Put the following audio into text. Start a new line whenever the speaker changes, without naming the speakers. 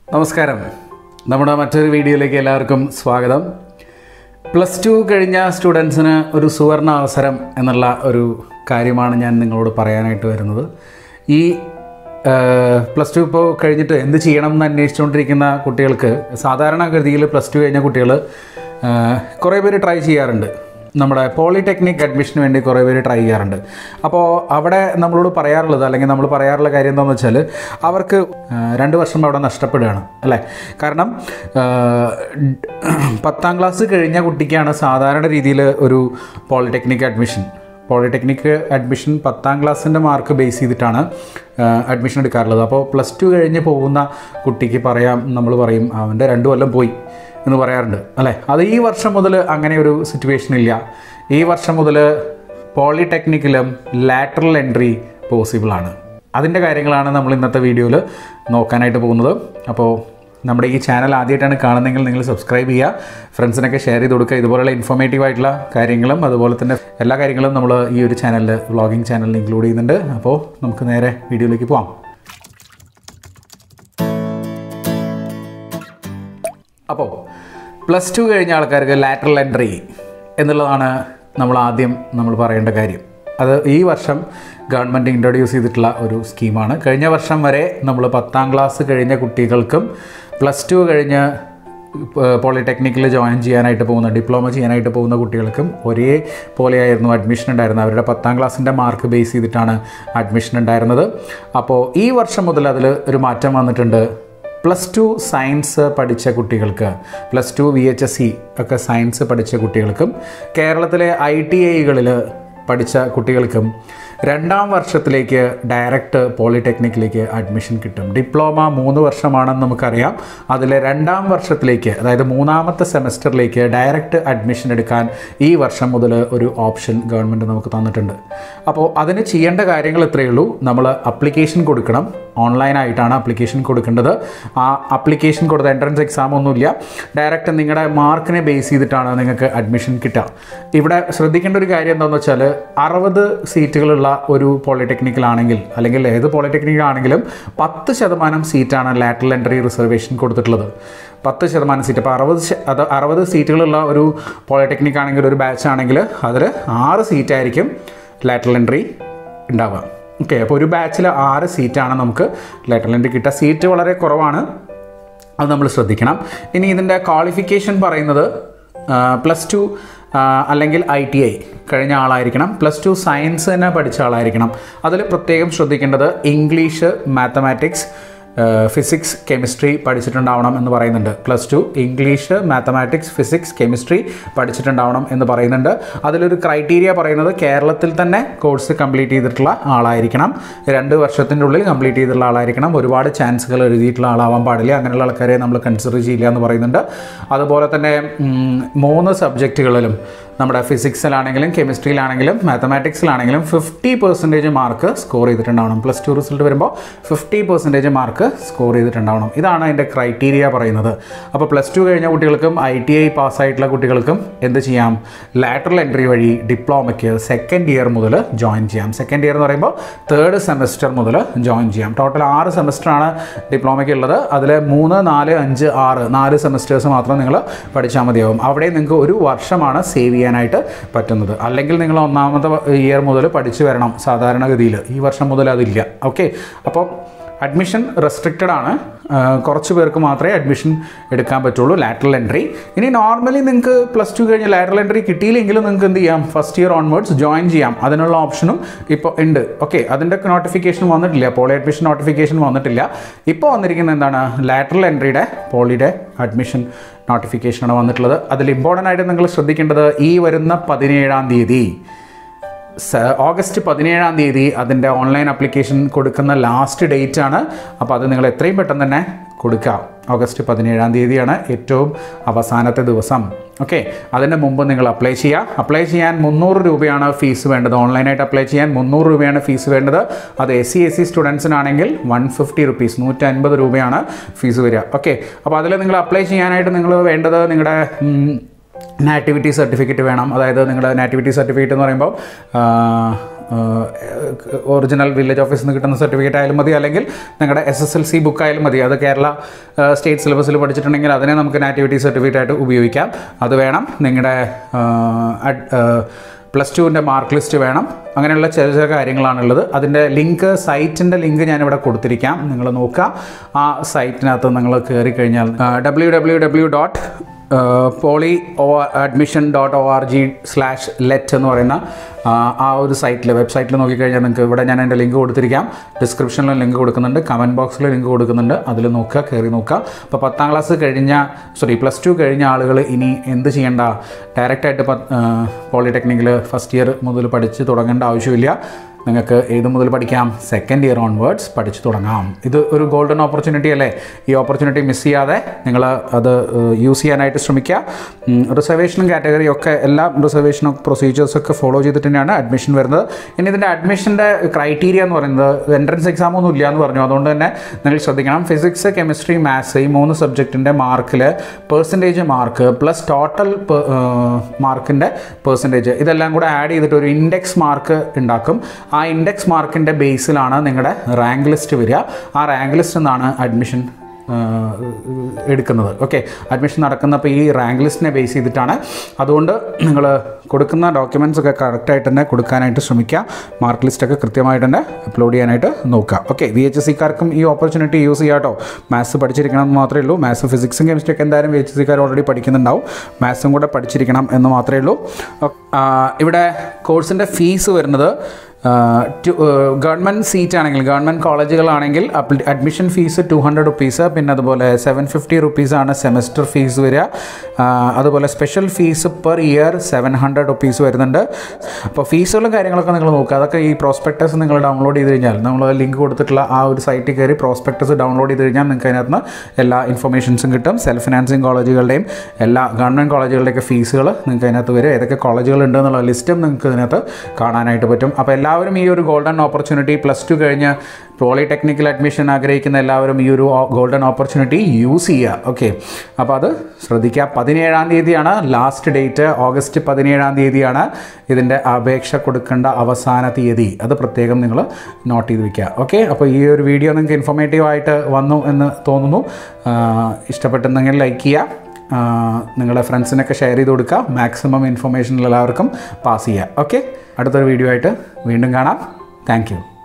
നമസ്കാരം നമ്മുടെ മറ്റൊരു വീഡിയോയിലേക്ക് എല്ലാവർക്കും സ്വാഗതം പ്ലസ് ടു കഴിഞ്ഞ സ്റ്റുഡൻസിന് ഒരു സുവർണ അവസരം എന്നുള്ള ഒരു കാര്യമാണ് ഞാൻ നിങ്ങളോട് പറയാനായിട്ട് വരുന്നത് ഈ പ്ലസ് ടു ഇപ്പോൾ കഴിഞ്ഞിട്ട് എന്ത് ചെയ്യണം എന്ന് അന്വേഷിച്ചുകൊണ്ടിരിക്കുന്ന കുട്ടികൾക്ക് സാധാരണഗതിയിൽ പ്ലസ് ടു കഴിഞ്ഞ കുട്ടികൾ കുറേ പേര് ട്രൈ ചെയ്യാറുണ്ട് നമ്മുടെ പോളിടെക്നിക് അഡ്മിഷന് വേണ്ടി കുറേ പേര് ട്രൈ ചെയ്യാറുണ്ട് അപ്പോൾ അവിടെ നമ്മളോട് പറയാറുള്ളത് അല്ലെങ്കിൽ നമ്മൾ പറയാറുള്ള കാര്യം എന്താണെന്ന് വെച്ചാൽ അവർക്ക് ആ, രണ്ട് വർഷം അവിടെ നഷ്ടപ്പെടുകയാണ് അല്ലേ കാരണം ആ, പത്താം ക്ലാസ് കഴിഞ്ഞ കുട്ടിക്കാണ് സാധാരണ രീതിയിൽ ഒരു പോളിടെക്നിക് അഡ്മിഷൻ പോളിടെക്നിക് അഡ്മിഷൻ പത്താം ക്ലാസ്സിൻ്റെ മാർക്ക് ബേസ് ചെയ്തിട്ടാണ് അഡ്മിഷൻ എടുക്കാറുള്ളത് അപ്പോൾ പ്ലസ് ടു കഴിഞ്ഞ് പോകുന്ന കുട്ടിക്ക് പറയാം നമ്മൾ പറയും അവൻ്റെ രണ്ട് കൊല്ലം പോയി എന്ന് പറയാറുണ്ട് അല്ലേ അത് ഈ വർഷം മുതൽ അങ്ങനെ ഒരു സിറ്റുവേഷൻ ഇല്ല ഈ വർഷം മുതൽ പോളിടെക്നിക്കിലും ലാറ്ററൽ എൻട്രി പോസിബിൾ ആണ് അതിൻ്റെ കാര്യങ്ങളാണ് നമ്മൾ ഇന്നത്തെ വീഡിയോയിൽ നോക്കാനായിട്ട് പോകുന്നത് അപ്പോൾ നമ്മുടെ ഈ ചാനൽ ആദ്യമായിട്ടാണ് കാണുന്നതെങ്കിൽ നിങ്ങൾ സബ്സ്ക്രൈബ് ചെയ്യുക ഫ്രണ്ട്സിനൊക്കെ ഷെയർ ചെയ്ത് കൊടുക്കുക ഇതുപോലുള്ള ഇൻഫോർമേറ്റീവ് ആയിട്ടുള്ള കാര്യങ്ങളും അതുപോലെ തന്നെ എല്ലാ കാര്യങ്ങളും നമ്മൾ ഈ ഒരു ചാനലിൽ വ്ളോഗിങ് ചാനലിൽ ഇൻക്ലൂഡ് ചെയ്യുന്നുണ്ട് അപ്പോൾ നമുക്ക് നേരെ വീഡിയോയിലേക്ക് പോകാം അപ്പോൾ പ്ലസ് ടു കഴിഞ്ഞ ആൾക്കാർക്ക് ലാറ്ററൽ എൻട്രി എന്നുള്ളതാണ് നമ്മൾ ആദ്യം നമ്മൾ പറയേണ്ട കാര്യം അത് ഈ വർഷം ഗവൺമെൻറ് ഇൻട്രൊഡ്യൂസ് ചെയ്തിട്ടുള്ള ഒരു സ്കീമാണ് കഴിഞ്ഞ വർഷം വരെ നമ്മൾ പത്താം ക്ലാസ് കഴിഞ്ഞ കുട്ടികൾക്കും പ്ലസ് ടു കഴിഞ്ഞ് പോളിടെക്നിക്കിൽ ജോയിൻ ചെയ്യാനായിട്ട് പോകുന്ന ഡിപ്ലോമ ചെയ്യാനായിട്ട് പോകുന്ന കുട്ടികൾക്കും ഒരേ പോലെയായിരുന്നു അഡ്മിഷൻ ഉണ്ടായിരുന്നത് അവരുടെ പത്താം ക്ലാസ്സിൻ്റെ മാർക്ക് ബേസ് ചെയ്തിട്ടാണ് അഡ്മിഷൻ ഉണ്ടായിരുന്നത് അപ്പോൾ ഈ വർഷം മുതൽ അതിൽ ഒരു മാറ്റം വന്നിട്ടുണ്ട് പ്ലസ് ടു സയൻസ് പഠിച്ച കുട്ടികൾക്ക് plus two V H S C ഒക്കെ സയൻസ് പഠിച്ച കുട്ടികൾക്കും കേരളത്തിലെ ഐ ടി ഐകളിൽ പഠിച്ച കുട്ടികൾക്കും രണ്ടാം വർഷത്തിലേക്ക് ഡയറക്റ്റ് പോളിടെക്നിക്കിലേക്ക് അഡ്മിഷൻ കിട്ടും ഡിപ്ലോമ മൂന്ന് വർഷമാണെന്ന് നമുക്കറിയാം അതിലെ രണ്ടാം വർഷത്തിലേക്ക് അതായത് മൂന്നാമത്തെ സെമസ്റ്ററിലേക്ക് ഡയറക്റ്റ് അഡ്മിഷൻ എടുക്കാൻ ഈ വർഷം മുതൽ ഒരു ഓപ്ഷൻ ഗവൺമെൻറ് നമുക്ക് തന്നിട്ടുണ്ട് അപ്പോൾ അതിന് ചെയ്യേണ്ട കാര്യങ്ങൾ ഇത്രയേ ഉള്ളൂ നമ്മൾ അപ്ലിക്കേഷൻ കൊടുക്കണം ഓൺലൈനായിട്ടാണ് അപ്ലിക്കേഷൻ കൊടുക്കേണ്ടത് ആ അപ്ലിക്കേഷൻ കൊടുത്ത എൻട്രൻസ് എക്സാം ഒന്നുമില്ല ഡയറക്റ്റ് നിങ്ങളുടെ മാർക്കിനെ ബേസ് ചെയ്തിട്ടാണ് നിങ്ങൾക്ക് അഡ്മിഷൻ കിട്ടുക ഇവിടെ ശ്രദ്ധിക്കേണ്ട ഒരു കാര്യം എന്താണെന്ന് വെച്ചാൽ അറുപത് സീറ്റുകളുള്ള ഒരു പോളിടെക്നിക്കലാണെങ്കിൽ അല്ലെങ്കിൽ ഏത് പോളിടെക്നിക്കലാണെങ്കിലും പത്ത് ശതമാനം സീറ്റാണ് ലാറ്ററൽ എൻട്രി റിസർവേഷൻ കൊടുത്തിട്ടുള്ളത് പത്ത് ശതമാനം സീറ്റ് അപ്പോൾ അറുപത് ശ- അത് അറുപത് സീറ്റുകളുള്ള ഒരു പോളിടെക്നിക് ആണെങ്കിൽ ഒരു ബാച്ച് ആണെങ്കിൽ അതിൽ ആറ് സീറ്റായിരിക്കും ലാറ്ററൽ എൻട്രി ഉണ്ടാവുക ഓക്കെ അപ്പോൾ ഒരു ബാച്ചിൽ ആറ് സീറ്റാണ് നമുക്ക് ലെറ്റർ എൻട്രി കിട്ടുക സീറ്റ് വളരെ കുറവാണ് അത് നമ്മൾ ശ്രദ്ധിക്കണം ഇനി ഇതിൻ്റെ ക്വാളിഫിക്കേഷൻ പറയുന്നത് പ്ലസ് ടു അല്ലെങ്കിൽ ഐ ടി ഐ കഴിഞ്ഞ ആളായിരിക്കണം പ്ലസ് ടു സയൻസ് തന്നെ പഠിച്ച ആളായിരിക്കണം അതിൽ പ്രത്യേകം ശ്രദ്ധിക്കേണ്ടത് ഇംഗ്ലീഷ് മാത്തമാറ്റിക്സ് ഫിസിക്സ് കെമിസ്ട്രി പഠിച്ചിട്ടുണ്ടാവണം എന്ന് പറയുന്നുണ്ട് plus two English mathematics physics chemistry പഠിച്ചിട്ടുണ്ടാവണം എന്ന് പറയുന്നുണ്ട് അതിലൊരു ക്രൈറ്റീരിയ പറയുന്നത് കേരളത്തിൽ തന്നെ കോഴ്സ് കംപ്ലീറ്റ് ചെയ്തിട്ടുള്ള ആളായിരിക്കണം രണ്ട് വർഷത്തിൻ്റെ ഉള്ളിൽ കംപ്ലീറ്റ് ചെയ്തിട്ടുള്ള ആളായിരിക്കണം ഒരുപാട് ചാൻസുകൾ എഴുതിയിട്ടുള്ള ആളാവാൻ പാടില്ല അങ്ങനെയുള്ള ആൾക്കാരെ നമ്മൾ കൺസിഡർ ചെയ്യില്ല എന്ന് പറയുന്നുണ്ട് അതുപോലെ തന്നെ ഉം, മൂന്ന് സബ്ജക്റ്റുകളിലും നമ്മുടെ ഫിസിക്സിലാണെങ്കിലും കെമിസ്ട്രിയിലാണെങ്കിലും മാത്തമാറ്റിക്സിലാണെങ്കിലും ഫിഫ്റ്റി പെർസെൻറ്റേജ് മാർക്ക് സ്കോർ ചെയ്തിട്ടുണ്ടാവണം പ്ലസ് ടു റിസൾട്ട് വരുമ്പോൾ ഫിഫ്റ്റി പെർസെൻറ്റേജ് മാർക്ക് സ്കോർ ചെയ്തിട്ടുണ്ടാവണം ഇതാണ് അതിൻ്റെ ക്രൈറ്റീരിയ പറയുന്നത് അപ്പോൾ പ്ലസ് ടു കഴിഞ്ഞ കുട്ടികൾക്കും ഐ ടി ഐ പാസ്സായിട്ടുള്ള കുട്ടികൾക്കും എന്ത് ചെയ്യാം ലാറ്ററൽ എൻട്രി വഴി ഡിപ്ലോമയ്ക്ക് സെക്കൻഡ് ഇയർ മുതൽ ജോയിൻ ചെയ്യാം സെക്കൻഡ് ഇയർ എന്ന് പറയുമ്പോൾ തേർഡ് സെമസ്റ്റർ മുതൽ ജോയിൻ ചെയ്യാം ടോട്ടൽ ആറ് സെമസ്റ്ററാണ് ഡിപ്ലോമയ്ക്ക് ഉള്ളത് അതിൽ മൂന്ന് നാല് അഞ്ച് ആറ് നാല് സെമസ്റ്റേഴ്സ് മാത്രം നിങ്ങൾ പഠിച്ചാൽ മതിയാവും അവിടെ നിങ്ങൾക്ക് ഒരു വർഷമാണ് സേവ് ചെയ്യാനായിട്ട് പറ്റുന്നത് അല്ലെങ്കിൽ നിങ്ങൾ ഒന്നാമത്തെ ഇയർ മുതൽ പഠിച്ചു വരണം സാധാരണഗതിയിൽ ഈ വർഷം മുതൽ അതില്ല ഓക്കെ അപ്പോൾ അഡ്മിഷൻ റെസ്ട്രിക്റ്റഡ് ആണ് ആ, കുറച്ച് പേർക്ക് മാത്രമേ അഡ്മിഷൻ എടുക്കാൻ പറ്റുള്ളൂ ലാറ്ററൽ എൻട്രി ഇനി നോർമലി നിങ്ങൾക്ക് പ്ലസ് ടു കഴിഞ്ഞ് ലാറ്ററൽ എൻട്രി കിട്ടിയില്ലെങ്കിലും നിങ്ങൾക്ക് എന്ത് ചെയ്യാം ഫസ്റ്റ് ഇയർ ഓൺവേർഡ്സ് ജോയിൻ ചെയ്യാം അതിനുള്ള ഓപ്ഷനും ഇപ്പോൾ ഉണ്ട് ഓക്കെ അതിൻ്റെ നോട്ടിഫിക്കേഷൻ വന്നിട്ടില്ല പോളി അഡ്മിഷൻ നോട്ടിഫിക്കേഷൻ വന്നിട്ടില്ല ഇപ്പോൾ വന്നിരിക്കുന്നത് എന്താണ് ലാറ്ററൽ എൻട്രിയുടെ പോളിയുടെ അഡ്മിഷൻ നോട്ടിഫിക്കേഷനാണ് വന്നിട്ടുള്ളത് അതിൽ ഇമ്പോർട്ടൻ്റ് ആയിട്ട് നിങ്ങൾ ശ്രദ്ധിക്കേണ്ടത് ഈ വരുന്ന പതിനേഴാം തീയതി സ- ഓഗസ്റ്റ് പതിനേഴാം തീയതി അതിൻ്റെ ഓൺലൈൻ അപ്ലിക്കേഷൻ കൊടുക്കുന്ന ലാസ്റ്റ് ഡേറ്റ് ആണ് അപ്പോൾ അത് നിങ്ങൾ എത്രയും പെട്ടെന്ന് തന്നെ കൊടുക്കാം ഓഗസ്റ്റ് പതിനേഴാം തീയതിയാണ് ഏറ്റവും അവസാനത്തെ ദിവസം ഓക്കെ അതിന് മുമ്പ് നിങ്ങൾ അപ്ലൈ ചെയ്യുക അപ്ലൈ ചെയ്യാൻ മുന്നൂറ് രൂപയാണ് ഫീസ് വേണ്ടത് ഓൺലൈനായിട്ട് അപ്ലൈ ചെയ്യാൻ മുന്നൂറ് രൂപയാണ് ഫീസ് വേണ്ടത് അത് എസ് സി എസ് സി സ്റ്റുഡൻസിനാണെങ്കിൽ വൺ ഫിഫ്റ്റി റുപ്പീസ് നൂറ്റൻപത് രൂപയാണ് ഫീസ് വരിക ഓക്കെ അപ്പോൾ അതിൽ നിങ്ങൾ അപ്ലൈ ചെയ്യാനായിട്ട് നിങ്ങൾ വേണ്ടത് നിങ്ങളുടെ നാറ്റിവിറ്റി സർട്ടിഫിക്കറ്റ് വേണം അതായത് നിങ്ങളുടെ നാറ്റിവിറ്റി സർട്ടിഫിക്കറ്റ് എന്ന് പറയുമ്പോൾ ഒറിജിനൽ വില്ലേജ് ഓഫീസിൽ നിന്ന് കിട്ടുന്ന സർട്ടിഫിക്കറ്റ് ആയാലും മതി അല്ലെങ്കിൽ നിങ്ങളുടെ S S L C book ആയാലും മതി അത് കേരള സ്റ്റേറ്റ് സിലബസിൽ പഠിച്ചിട്ടുണ്ടെങ്കിൽ അതിനെ നമുക്ക് നാറ്റിവിറ്റി സർട്ടിഫിക്കറ്റ് ആയിട്ട് ഉപയോഗിക്കാം അത് വേണം നിങ്ങളുടെ പ്ലസ് ടുവിൻ്റെ മാർക്ക് ലിസ്റ്റ് വേണം അങ്ങനെയുള്ള ചില ചില കാര്യങ്ങളാണുള്ളത് അതിൻ്റെ ലിങ്ക് സൈറ്റിൻ്റെ ലിങ്ക് ഞാനിവിടെ കൊടുത്തിരിക്കാം നിങ്ങൾ നോക്കുക ആ സൈറ്റിനകത്ത് നിങ്ങൾ കയറി കഴിഞ്ഞാൽ W W W dot poly ഒ admission dot O R G slash ലെറ്റ് എന്ന് പറയുന്ന ആ, ആ ഒരു സൈറ്റിൽ വെബ്സൈറ്റിൽ നോക്കിക്കഴിഞ്ഞാൽ നിങ്ങൾക്ക് ഇവിടെ ഞാൻ എൻ്റെ ലിങ്ക് കൊടുത്തിരിക്കാം ഡിസ്ക്രിപ്ഷനിലും ലിങ്ക് കൊടുക്കുന്നുണ്ട് കമൻറ്റ് ബോക്സിൽ ലിങ്ക് കൊടുക്കുന്നുണ്ട് അതിൽ നോക്കുക കയറി നോക്കുക അപ്പോൾ പത്താം ക്ലാസ് കഴിഞ്ഞ സോറി പ്ലസ് ടു കഴിഞ്ഞ ആളുകൾ ഇനി എന്ത് ചെയ്യേണ്ട ഡയറക്റ്റായിട്ട് പോളിടെക്നിക്കിൽ ഫസ്റ്റ് ഇയർ മുതൽ പഠിച്ച് തുടങ്ങേണ്ട ആവശ്യമില്ല നിങ്ങൾക്ക് ഏത് മുതൽ പഠിക്കാം സെക്കൻഡ് ഇയർ ഓൺവേർഡ്സ് പഠിച്ചു തുടങ്ങാം ഇത് ഒരു ഗോൾഡൻ ഓപ്പർച്യൂണിറ്റി അല്ലേ ഈ ഓപ്പർച്യൂണിറ്റി മിസ് ചെയ്യാതെ നിങ്ങൾ അത് യൂസ് ചെയ്യാനായിട്ട് ശ്രമിക്കുക റിസർവേഷനും കാറ്റഗറിയും ഒക്കെ എല്ലാ റിസർവേഷനും പ്രൊസീജിയേഴ്സൊക്കെ ഫോളോ ചെയ്തിട്ട് തന്നെയാണ് അഡ്മിഷൻ വരുന്നത് ഇനി ഇതിൻ്റെ അഡ്മിഷൻ്റെ ക്രൈറ്റീരിയ എന്ന് പറയുന്നത് എൻട്രൻസ് എക്സാം ഒന്നും ഇല്ല എന്ന് പറഞ്ഞു അതുകൊണ്ട് തന്നെ നിങ്ങൾ ശ്രദ്ധിക്കണം ഫിസിക്സ് കെമിസ്ട്രി മാത്സ് ഈ മൂന്ന് സബ്ജക്റ്റിൻ്റെ മാർക്കിൽ പേഴ്സൻറ്റേജ് മാർക്ക് പ്ലസ് ടോട്ടൽ മാർക്കിൻ്റെ പേഴ്സൻറ്റേജ് ഇതെല്ലാം കൂടെ ആഡ് ചെയ്തിട്ട് ഒരു ഇൻഡെക്സ് മാർക്ക് ഉണ്ടാക്കും ആ ഇൻഡെക്സ് മാർക്കിൻ്റെ ബേസിലാണ് നിങ്ങളുടെ റാങ്ക് ലിസ്റ്റ് വരിക ആ റാങ്ക് ലിസ്റ്റ് നിന്നാണ് അഡ്മിഷൻ എടുക്കുന്നത് ഓക്കെ അഡ്മിഷൻ നടക്കുന്നപ്പോൾ ഈ റാങ്ക് ലിസ്റ്റിനെ ബേസ് ചെയ്തിട്ടാണ് അതുകൊണ്ട് നിങ്ങൾ കൊടുക്കുന്ന ഡോക്യുമെൻറ്റ്സ് ഒക്കെ കറക്റ്റായിട്ട് തന്നെ കൊടുക്കാനായിട്ട് ശ്രമിക്കുക മാർക്ക് ലിസ്റ്റൊക്കെ കൃത്യമായിട്ട് തന്നെ അപ്ലോഡ് ചെയ്യാനായിട്ട് നോക്കുക ഓക്കെ വി എച്ച് എസ് സിക്കാർക്കും ഈ ഓപ്പർച്യൂണിറ്റി യൂസ് ചെയ്യാം കേട്ടോ മാത്സ് പഠിച്ചിരിക്കണം എന്ന് മാത്രമേ ഉള്ളൂ മാത്സ് ഫിസിക്സും കെമിസ്ട്രി ഒക്കെ എന്തായാലും വി എച്ച് എസ് സിക്കാർ ഓൾറെഡി പഠിക്കുന്നുണ്ടാവും മാത്സും കൂടെ പഠിച്ചിരിക്കണം എന്ന് മാത്രമേ ഉള്ളൂ ആ, ഇവിടെ കോഴ്സിൻ്റെ ഫീസ് വരുന്നത് ഗവൺമെൻറ് സീറ്റ് ആണെങ്കിൽ ഗവൺമെൻറ് കോളേജുകളാണെങ്കിൽ admission fees two hundred rupees പിന്നെ അതുപോലെ സെവൻ ഫിഫ്റ്റി റുപ്പീസാണ് സെമസ്റ്റർ ഫീസ് വരിക ആ, അതുപോലെ special fees per year seven hundred rupees വരുന്നുണ്ട് അപ്പോൾ ഫീസുകളും കാര്യങ്ങളൊക്കെ നിങ്ങൾ നോക്കുക അതൊക്കെ ഈ പ്രോസ്പെക്ടസ് നിങ്ങൾ ഡൗൺലോഡ് ചെയ്ത് കഴിഞ്ഞാൽ നമ്മൾ ലിങ്ക് കൊടുത്തിട്ടുള്ള ആ ഒരു സൈറ്റിൽ കയറി പ്രോസ്പെക്ടസ് ഡൗൺലോഡ് ചെയ്ത് കഴിഞ്ഞാൽ നിങ്ങൾക്ക് അതിനകത്ത് നിന്ന് എല്ലാ ഇൻഫർമേഷൻസും കിട്ടും സെൽഫ് ഫിനാൻസിങ് കോളേജുകളുടെയും എല്ലാ ഗവൺമെൻറ് കോളേജുകളുടെയൊക്കെ ഫീസുകൾ നിങ്ങൾക്ക് അതിനകത്ത് വരും ഏതൊക്കെ കോളേജുകൾ ഉണ്ട് എന്നുള്ള ലിസ്റ്റും നിങ്ങൾക്ക് ഇതിനകത്ത് കാണാനായിട്ട് പറ്റും അപ്പോൾ എല്ലാവരും ഈ ഒരു ഗോൾഡൻ ഓപ്പർച്യൂണിറ്റി പ്ലസ് ടു കഴിഞ്ഞ് പോളിടെക്നിക്കൽ അഡ്മിഷൻ ആഗ്രഹിക്കുന്ന എല്ലാവരും ഈ ഒരു ഗോൾഡൻ ഓപ്പർച്യൂണിറ്റി യൂസ് ചെയ്യുക ഓക്കെ അപ്പോൾ അത് ശ്രദ്ധിക്കുക പതിനേഴാം തീയതിയാണ് ലാസ്റ്റ് ഡേറ്റ് ഓഗസ്റ്റ് പതിനേഴാം തീയതിയാണ് ഇതിൻ്റെ അപേക്ഷ കൊടുക്കേണ്ട അവസാന തീയതി അത് പ്രത്യേകം നിങ്ങൾ നോട്ട് ചെയ്ത് വയ്ക്കുക ഓക്കെ അപ്പോൾ ഈ ഒരു വീഡിയോ നിങ്ങൾക്ക് ഇൻഫോർമേറ്റീവ് ആയിട്ട് വന്നു എന്ന് തോന്നുന്നു ആ, ഇഷ്ടപ്പെട്ടെന്നെങ്കിൽ ലൈക്ക് ചെയ്യുക ആ, നിങ്ങളുടെ ഫ്രണ്ട്സിനൊക്കെ ഷെയർ ചെയ്ത് കൊടുക്കുക മാക്സിമം ഇൻഫർമേഷൻ എല്ലാവർക്കും പാസ് ചെയ്യുക ഓക്കെ അടുത്തൊരു വീഡിയോ ആയിട്ട് വീണ്ടും കാണാം താങ്ക്